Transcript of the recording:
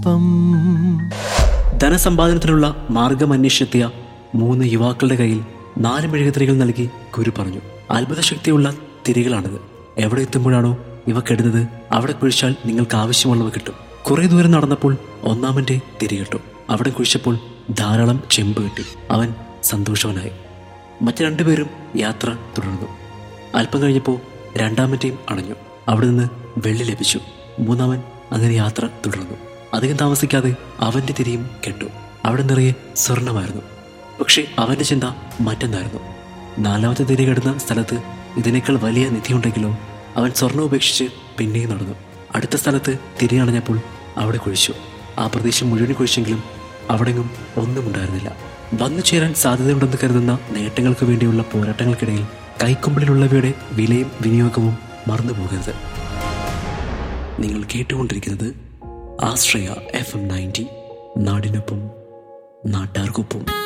നാടിനൊപ്പം ധനസമ്പാദനത്തിനുള്ള മാർഗം അന്വേഷിച്ചെത്തിയ മൂന്ന് യുവാക്കളുടെ കയ്യിൽ നാല് മെഴുകുതിരികൾ നൽകി ഗുരു പറഞ്ഞു അത്ഭുത ശക്തിയുള്ള തിരികളാണിത് എവിടെ എത്തുമ്പോഴാണോ ഇവ കെടുന്നത് അവിടെ കുഴിച്ചാൽ നിങ്ങൾക്ക് ആവശ്യമുള്ളവ കിട്ടും കുറെ ദൂരം നടന്നപ്പോൾ ഒന്നാമന്റെ തിരി കിട്ടു അവിടെ കുഴിച്ചപ്പോൾ ധാരാളം ചെമ്പ് കിട്ടി അവൻ സന്തോഷവനായി മറ്റു രണ്ടുപേരും യാത്ര തുടർന്നു അല്പം കഴിഞ്ഞപ്പോൾ രണ്ടാമന്റെയും അണഞ്ഞു അവിടെ നിന്ന് വെള്ളി ലഭിച്ചു മൂന്നാമൻ അങ്ങനെ യാത്ര തുടർന്നു അധികം താമസിക്കാതെ അവന്റെ തിരിയും കെട്ടു അവിടെ നിറയെ സ്വർണമായിരുന്നു പക്ഷെ അവന്റെ ചിന്ത മറ്റൊന്നായിരുന്നു നാലാമത്തെ തിരി കിടന്ന സ്ഥലത്ത് ഇതിനേക്കാൾ വലിയ നിധിയുണ്ടെങ്കിലോ അവൻ സ്വർണം ഉപേക്ഷിച്ച് പിന്നെയും നടന്നു അടുത്ത സ്ഥലത്ത് തിരി അണഞ്ഞപ്പോൾ അവിടെ കുഴിച്ചു ആ പ്രദേശം മുഴുവൻ കുഴിച്ചെങ്കിലും അവിടെങ്ങും ഒന്നും ഉണ്ടായിരുന്നില്ല വന്നു ചേരാൻ സാധ്യതയുണ്ടെന്ന് കരുതുന്ന നേട്ടങ്ങൾക്ക് വേണ്ടിയുള്ള പോരാട്ടങ്ങൾക്കിടയിൽ കൈക്കൊമ്പിളിലുള്ളവയുടെ വിലയും വിനിയോഗവും മറന്നു പോകരുത് നിങ്ങൾ കേട്ടുകൊണ്ടിരിക്കുന്നത് ആശ്രയ എഫ് എം നയൻറ്റി നാടിനൊപ്പം നാട്ടാർക്കൊപ്പം